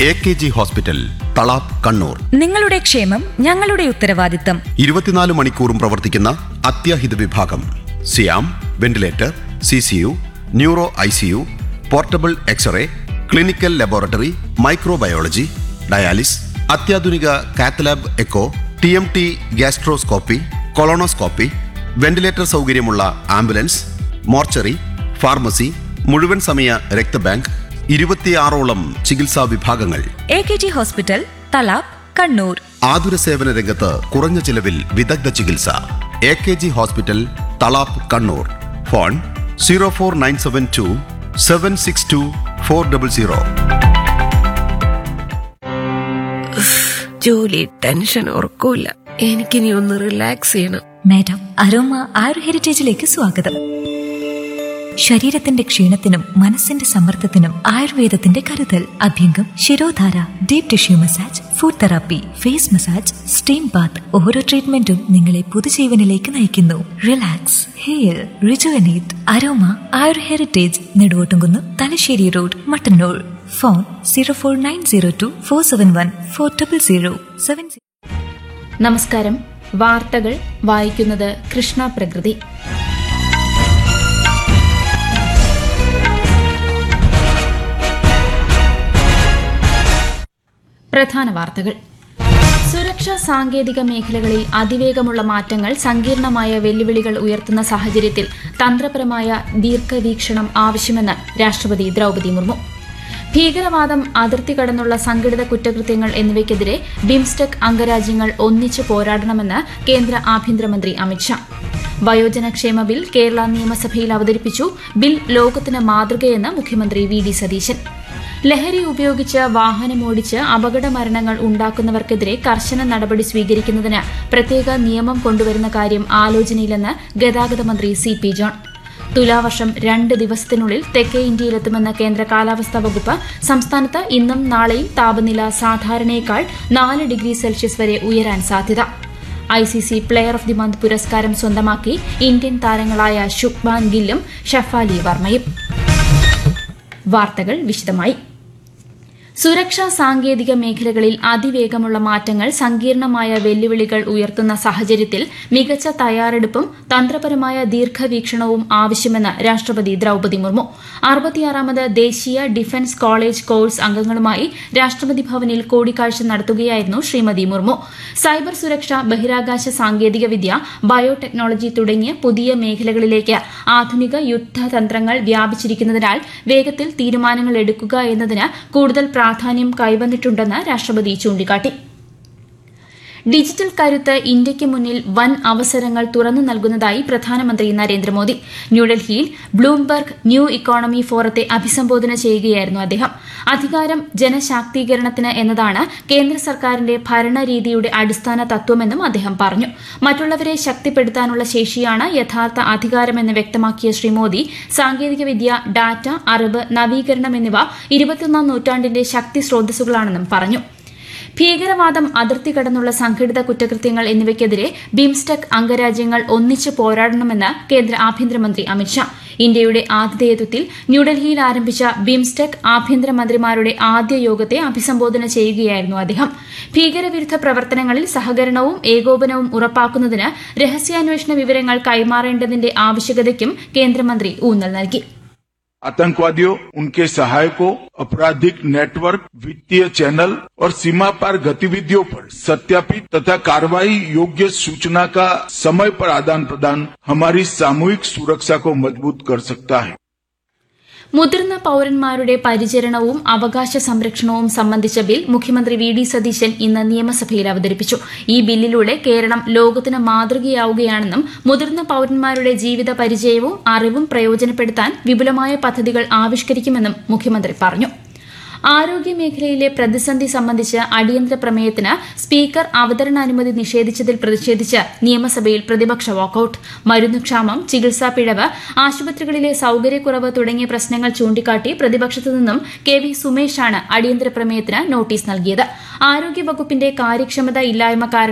A K G hospital Thalap Kannur നിങ്ങളുടെ ക്ഷേമം ഞങ്ങളുടെ ഉത്തരവാദിത്തം ഇരുപത്തിനാല് മണിക്കൂറും പ്രവർത്തിക്കുന്ന അത്യാഹിത വിഭാഗം സിയാം ventilator C C U neuro I C U portable x ray clinical laboratory microbiology dialysis അത്യാധുനിക cath lab echo T M T gastroscopy colonoscopy ventilator സൗകര്യമുള്ള ആംബുലൻസ് മോർച്ചറി ഫാർമസി മുഴുവൻ സമയ രക്തബാങ്ക് ഇരുപത്തിയാറോളം ചികിത്സാ വിഭാഗങ്ങൾ A K G hospital Thalap Kannur ആതുര സേവന രംഗത്ത് കുറഞ്ഞ ചിലവിൽ വിദഗ്ധ ചികിത്സ A K G hospital Thalap Kannur phone zero four nine seven two seven six two four double zero ജോലി ടെൻഷൻ ഉറക്കൂല എനിക്കിനി ഒന്ന് റിലാക്സ് ചെയ്യണം മാഡം അരോമ ആയുർ ഹെറിറ്റേജിലേക്ക് സ്വാഗതം ശരീരത്തിന്റെ ക്ഷീണത്തിനും മനസ്സിന്റെ സമ്മർദ്ദത്തിനും ആയുർവേദത്തിന്റെ കരുതൽ abhyangam shirodhara deep tissue massage foot therapy face massage steam bath ഓരോ ട്രീറ്റ്മെന്റും നിങ്ങളെ പുതുജീവനിലേക്ക് നയിക്കുന്നു relax hair rejuvenate aroma Ayur heritage Neduvottumkunnu Thalassery road Mattannur phone zero four nine zero two four seven one four triple zero seven നമസ്കാരം വാർത്തകൾ വായിക്കുന്നത് കൃഷ്ണ പ്രകൃതി പ്രധാന വാർത്തകൾ സുരക്ഷാ സാങ്കേതിക മേഖലകളിൽ അതിവേഗമുള്ള മാറ്റങ്ങൾ സങ്കീർണമായ വെല്ലുവിളികൾ ഉയർത്തുന്ന സാഹചര്യത്തിൽ തന്ത്രപരമായ ദീർഘവീക്ഷണം ആവശ്യമെന്ന് രാഷ്ട്രപതി ദ്രൗപദി മുർമു ഭീകരവാദം അതിർത്തി കടന്നുള്ള സംഘടിത കുറ്റകൃത്യങ്ങൾ എന്നിവയ്ക്കെതിരെ ബിംസ്റ്റെക് അംഗരാജ്യങ്ങൾ ഒന്നിച്ചു പോരാടണമെന്ന് കേന്ദ്ര ആഭ്യന്തരമന്ത്രി അമിത്ഷാ വയോജനക്ഷേമ ബിൽ കേരള നിയമസഭയിൽ അവതരിപ്പിച്ചു ബിൽ ലോകത്തിന് മാതൃകയെന്ന് മുഖ്യമന്ത്രി വി ഡി സതീശൻ ലഹരി ഉപയോഗിച്ച് വാഹനമോടിച്ച് അപകട മരണങ്ങൾ ഉണ്ടാക്കുന്നവർക്കെതിരെ കർശന നടപടി സ്വീകരിക്കുന്നതിന് പ്രത്യേക നിയമം കൊണ്ടുവരുന്ന കാര്യം ആലോചനയിലെന്ന് ഗതാഗത മന്ത്രി സി പി ജോൺ തുലാവർഷം രണ്ട് ദിവസത്തിനുള്ളിൽ തെക്കേ ഇന്ത്യയിലെത്തുമെന്ന കേന്ദ്ര കാലാവസ്ഥാ വകുപ്പ് സംസ്ഥാനത്ത് ഇന്നും നാളെയും താപനില സാധാരണയേക്കാൾ നാല് ഡിഗ്രി സെൽഷ്യസ് വരെ ഉയരാൻ സാധ്യത I C C player of the month പുരസ്കാരം സ്വന്തമാക്കി ഇന്ത്യൻ താരങ്ങളായ ശുഭ്മാൻ ഗില്ലും ഷഫാലി വർമ്മയും വാർത്തകൾ വിശദമായി സുരക്ഷാ സാങ്കേതിക മേഖലകളിൽ അതിവേഗമുള്ള മാറ്റങ്ങൾ സങ്കീർണമായ വെല്ലുവിളികൾ ഉയർത്തുന്ന സാഹചര്യത്തിൽ മികച്ച തയ്യാറെടുപ്പും തന്ത്രപരമായ ദീർഘവീക്ഷണവും ആവശ്യമെന്ന് രാഷ്ട്രപതി ദ്രൌപദി മുർമു അറുപത്തിയാറാമത് ദേശീയ ഡിഫൻസ് കോളേജ് കോഴ്സ് അംഗങ്ങളുമായി രാഷ്ട്രപതി ഭവനിൽ കൂടിക്കാഴ്ച നടത്തുകയായിരുന്നു ശ്രീമതി മുർമു സൈബർ സുരക്ഷ ബഹിരാകാശ സാങ്കേതികവിദ്യ ബയോടെക്നോളജി തുടങ്ങിയ പുതിയ മേഖലകളിലേക്ക് ആധുനിക യുദ്ധതന്ത്രങ്ങൾ വ്യാപിച്ചിരിക്കുന്നതിനാൽ വേഗത്തിൽ തീരുമാനങ്ങൾ എടുക്കുക എന്നതിന് കൂടുതൽ പ്രാധാന്യം കൈവന്നിട്ടുണ്ടെന്ന് രാഷ്ട്രപതി ചൂണ്ടിക്കാട്ടി ഡിജിറ്റൽ കരുത്ത് ഇന്ത്യയ്ക്ക് മുന്നിൽ വൻ അവസരങ്ങൾ തുറന്നു നൽകുന്നതായി പ്രധാനമന്ത്രി നരേന്ദ്രമോദി ന്യൂഡൽഹിയിൽ ബ്ലൂംബർഗ് ന്യൂ ഇക്കോണമി ഫോറത്തെ അഭിസംബോധന ചെയ്യുകയായിരുന്നു അദ്ദേഹം അധികാരം ജനശാക്തീകരണത്തിന് എന്നതാണ് കേന്ദ്ര സർക്കാരിന്റെ ഭരണരീതിയുടെ അടിസ്ഥാന തത്വമെന്നും അദ്ദേഹം പറഞ്ഞു മറ്റുള്ളവരെ ശക്തിപ്പെടുത്താനുള്ള ശേഷിയാണ് യഥാർത്ഥ അധികാരമെന്ന് വ്യക്തമാക്കിയ ശ്രീ മോദി സാങ്കേതികവിദ്യ ഡാറ്റ അറിവ് നവീകരണം എന്നിവ ഇരുപത്തിയൊന്നാം നൂറ്റാണ്ടിന്റെ ശക്തി സ്രോതസ്സുകളാണെന്നും പറഞ്ഞു ഭീകരവാദം അതിർത്തി കടന്നുള്ള സംഘടിത കുറ്റകൃത്യങ്ങൾ എന്നിവയ്ക്കെതിരെ ബിംസ്റ്റെക് അംഗരാജ്യങ്ങൾ ഒന്നിച്ചു പോരാടണമെന്ന് കേന്ദ്ര ആഭ്യന്തരമന്ത്രി അമിത്ഷാ ഇന്ത്യയുടെ ആതിഥേയത്വത്തിൽ ന്യൂഡൽഹിയിൽ ആരംഭിച്ച ബിംസ്റ്റെക് ആഭ്യന്തരമന്ത്രിമാരുടെ ആദ്യ യോഗത്തെ അഭിസംബോധന ചെയ്യുകയായിരുന്നു അദ്ദേഹം ഭീകരവിരുദ്ധ പ്രവർത്തനങ്ങളിൽ സഹകരണവും ഏകോപനവും ഉറപ്പാക്കുന്നതിന് രഹസ്യാന്വേഷണ വിവരങ്ങൾ കൈമാറേണ്ടതിന്റെ ആവശ്യകതയ്ക്കും കേന്ദ്രമന്ത്രി ഊന്നൽ നൽകി आतंकवादियों उनके सहायकों आपराधिक नेटवर्क वित्तीय चैनल और सीमा पार गतिविधियों पर सत्यापित तथा कार्रवाई योग्य सूचना का समय पर आदान प्रदान हमारी सामूहिक सुरक्षा को मजबूत कर सकता है മുതിർന്ന പൌരന്മാരുടെ പരിചരണവും അവകാശ സംരക്ഷണവും സംബന്ധിച്ച ബിൽ മുഖ്യമന്ത്രി വി ഡി സതീശൻ ഇന്ന് നിയമസഭയിൽ അവതരിപ്പിച്ചു ഈ ബില്ലിലൂടെ കേരളം ലോകത്തിന് മാതൃകയാവുകയാണെന്നും മുതിർന്ന പൌരന്മാരുടെ ജീവിത പരിചയവും അറിവും പ്രയോജനപ്പെടുത്താൻ വിപുലമായ പദ്ധതികൾ ആവിഷ്കരിക്കുമെന്നും മുഖ്യമന്ത്രി പറഞ്ഞു ആരോഗ്യ മേഖലയിലെ പ്രതിസന്ധി സംബന്ധിച്ച് അടിയന്തര പ്രമേയത്തിന് സ്പീക്കർ അവതരണാനുമതി നിഷേധിച്ചതിൽ പ്രതിഷേധിച്ച് നിയമസഭയിൽ പ്രതിപക്ഷ വാക്കൌട്ട് മരുന്നുക്ഷാമം ചികിത്സാ പിഴവ് ആശുപത്രികളിലെ സൌകര്യക്കുറവ് തുടങ്ങിയ പ്രശ്നങ്ങൾ ചൂണ്ടിക്കാട്ടി പ്രതിപക്ഷത്തു നിന്നും കെ വി സുമേഷാണ് അടിയന്തര പ്രമേയത്തിന് നോട്ടീസ് നൽകിയത് ആരോഗ്യവകുപ്പിന്റെ കാര്യക്ഷമത ഇല്ലായ്മ കാരണം